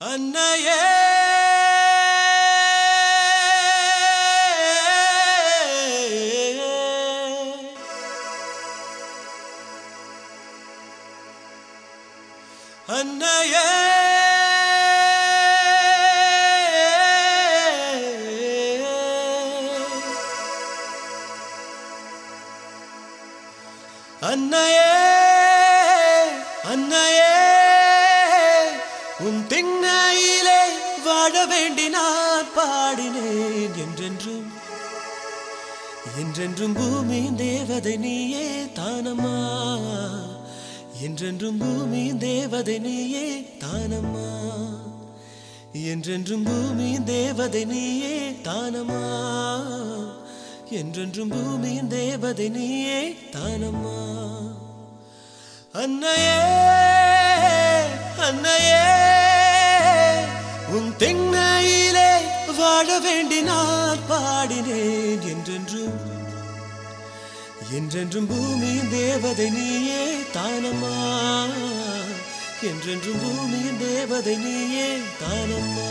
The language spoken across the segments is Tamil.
அன்னையே அன்னையே அன்னையே அன்னையே உன் திண்ணையிலே வாழ வேண்டி நான் பாடினேன் என்றென்றும் என்றென்றும் பூமியின் தேவதை நீயே தானம்மா என்றென்றும் பூமியின் தேவதை நீயே தானம்மா என்றென்றும் பூமியின் தேவதை நீயே தானம்மா என்றென்றும் பூமியின் தேவதை நீயே தானம்மா அன்னையே அன்னையே உன் தென்னையிலே வாழ வேண்டி நான் பாடினேன் என்றென்றும் என்றென்றும் பூமியின் தேவதை நீயே தானம்மா என்றென்றும் பூமியின் தேவதை நீயே தானம்மா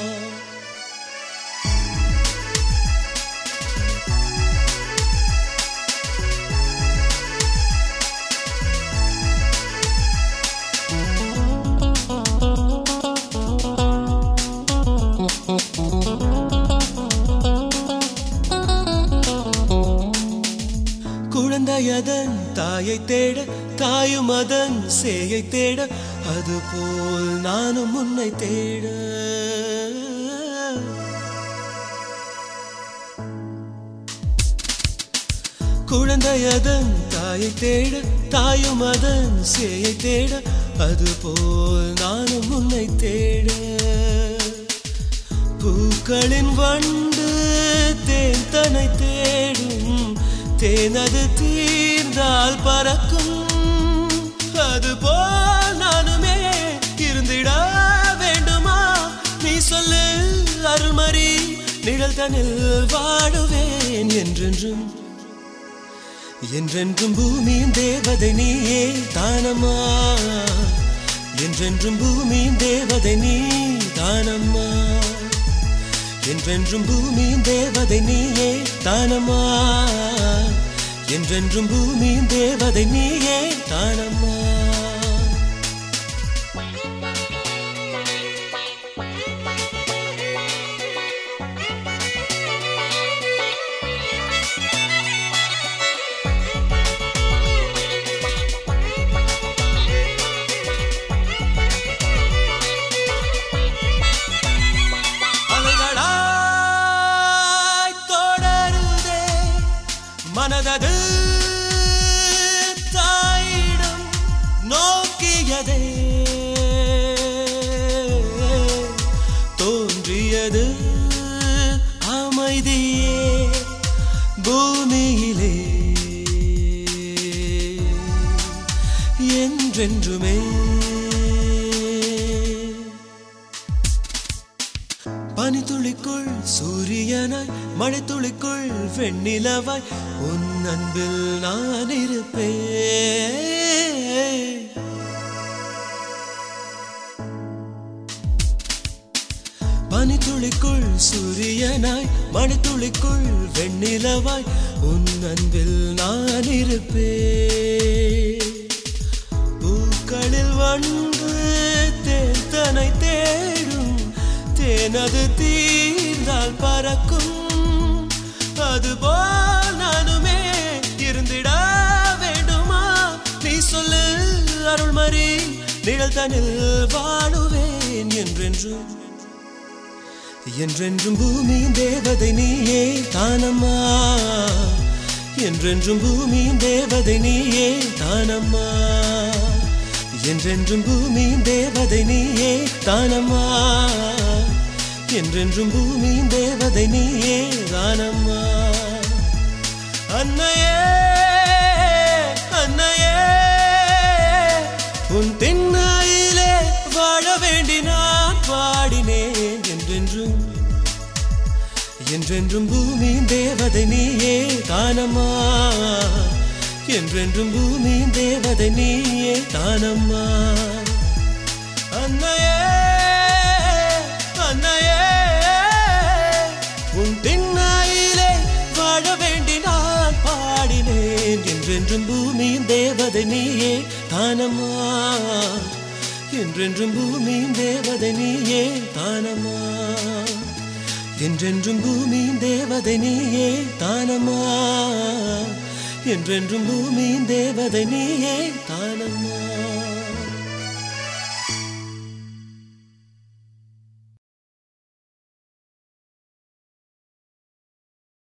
குழந்தையதன் தாயை தேட தாயும் அதன் சேயை தேட அதுபோல் நானும் உன்னை தேட குழந்தையதன் தாயை தேட தாயும் அதன் சேயை தேட அதுபோல் நானும் உன்னை தேட பூக்களின் வண்டு தேன் தன்னை தேடும் தேனது தீர்ந்தால் பறக்கும் அதுபோல் நானுமே இருந்திட வேண்டுமா நீ சொல்லு அருள்மறி நிழல் தனில் வாடுவேன் என்றென்றும் என்றென்றும் பூமியின் தேவதை நீயே தானம்மா என்றென்றும் பூமியின் தேவதை நீ தானம்மா என்றென்றும் பூமியின் தேவதை நீயே தானம்மா என்றென்றும் பூமியின் தேவதை நீயே தானம்மா அலைகளாய் தொடருதே மனதது தாயிடம் நோக்கியதே தோன்றியது அமைதியே பூமியிலே என்றென்றுமே பனித்துளிக்குள் சூரியனாய் மழைத்துளிக்குள் வெண்ணிலவாய் உன் அன்பில் நான் இருப்பேன் பனித்துளிக்குள் சூரியனாய் மழைத்துளிக்குள் வெண்ணிலவாய் உன் அன்பில் நான் இருப்பேன் பூக்களில் வந்து தேன் தனை தேடும் தேனது தீர்ந்தால் பறக்கும் அதுபோல் நானுமே இருந்திட வேண்டுமா நீ சொல்லு அருள்மறி நிழல் தனில் வாழுவேன் என்றென்றும் என்றென்றும் பூமியின் தேவதை நீயே தானம்மா என்றென்றும் பூமியின் தேவதை நீயே தானம்மா என்றென்றும் பூமியின் தேவதை நீயே தானம்மா என்றென்றும் பூமியின் தேவதை நீயே தானம்மா அன்னையே அன்னையே உன் திண்ணையிலே வாழ வேண்டி நான் பாடினேன் என்றென்றும் என்றென்றும் பூமியின் தேவதை நீயே தானம்மா என்றென்றும் பூமியின் தேவதை நீயே தானம்மா அன்னையே என்றென்றும் பூமியின் தேவதை நீயே தானம்மா என்றென்றும் பூமியின் தேவதை நீயே தானம்மா என்றென்றும் பூமியின் தேவதை நீயே தானம்மா என்றென்றும் பூமியின் தேவதை நீயே தானம்மா